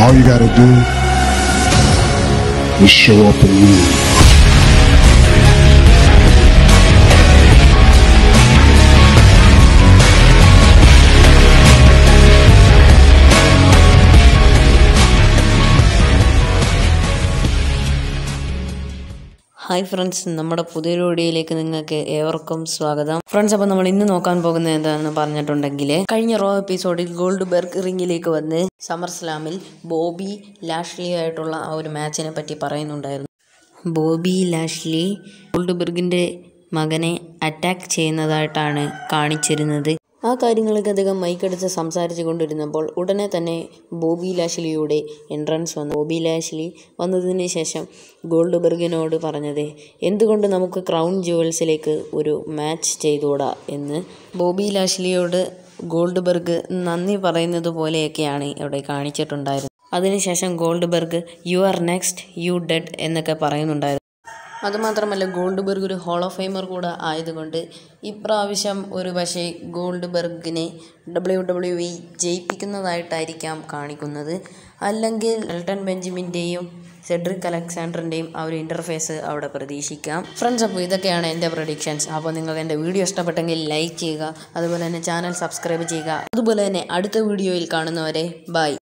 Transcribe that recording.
All you gotta do is show up and win. Hi friends നമ്മുടെ പുതിയൊരു വീഡിയോയിലേക്ക് നിങ്ങൾക്ക് ഏവർക്കും സ്വാഗതം ഫ്രണ്ട്സ് അപ്പോൾ നമ്മൾ ഇന്ന് നോക്കാൻ പോകുന്നത് എന്താണെന്ന് പറഞ്ഞിട്ടുണ്ടെങ്കിൽ കഴിഞ്ഞ റോ എപ്പിസോഡിൽ ഗോൾഡ് ബെർഗ് റിങ്ങിലേക്ക് വന്ന് സമർ സ്ലാമിൽ ബോബി ലാഷ്ലി ആയിട്ടുള്ള ആ ഒരു മാച്ചിനെ പറ്റി പറയുന്നുണ്ടായിരുന്നു ബോബി ലാഷ്ലി ഗോൾഡ് ബെർഗിൻ്റെ മകനെ അറ്റാക്ക് ചെയ്യുന്നതായിട്ടാണ് കാണിച്ചിരുന്നത് ആ കാര്യങ്ങളൊക്കെ അദ്ദേഹം മൈക്കെടുത്ത് സംസാരിച്ചു കൊണ്ടിരുന്നപ്പോൾ ഉടനെ തന്നെ ബോബി ലാഷ്ലിയുടെ എൻട്രൻസ് വന്നു ബോബി ലാഷ്ലി വന്നതിന് ശേഷം ഗോൾഡ് ബെർഗിനോട് പറഞ്ഞത് എന്തുകൊണ്ട് നമുക്ക് ക്രൗൺ ജുവൽസിലേക്ക് ഒരു മാച്ച് ചെയ്തുകൂടാ എന്ന് ബോബി ലാഷ്ലിയോട് ഗോൾഡ് ബെർഗ് നന്ദി പറയുന്നത് പോലെയൊക്കെയാണ് ഇവിടെ കാണിച്ചിട്ടുണ്ടായിരുന്നത് അതിനുശേഷം Goldberg you are next you dead എന്നൊക്കെ പറയുന്നുണ്ടായിരുന്നു അതുമാത്രമല്ല ഗോൾഡ് ബെർഗ് ഒരു ഹോൾ ഓഫ് ഫെയിമർ കൂടെ ആയതുകൊണ്ട് ഇപ്രാവശ്യം ഒരു പക്ഷേ ഗോൾഡ് ബെർഗിനെ ഡബ്ല്യു ഡബ്ല്യു ഇ ജയിപ്പിക്കുന്നതായിട്ടായിരിക്കാം കാണിക്കുന്നത് അല്ലെങ്കിൽ എൽട്ടൺ ബെഞ്ചമിൻ്റെയും സെഡ്രിക് അലക്സാണ്ടറിൻ്റെയും ആ ഒരു ഇൻ്റർഫേസ് അവിടെ പ്രതീക്ഷിക്കാം ഫ്രണ്ട്സ് അപ്പോൾ ഇതൊക്കെയാണ് എൻ്റെ പ്രൊഡിക്ഷൻസ് അപ്പോൾ നിങ്ങൾക്ക് എൻ്റെ വീഡിയോ ഇഷ്ടപ്പെട്ടെങ്കിൽ ലൈക്ക് ചെയ്യുക അതുപോലെ തന്നെ ചാനൽ സബ്സ്ക്രൈബ് ചെയ്യുക അതുപോലെ തന്നെ അടുത്ത വീഡിയോയിൽ കാണുന്നവരെ ബൈ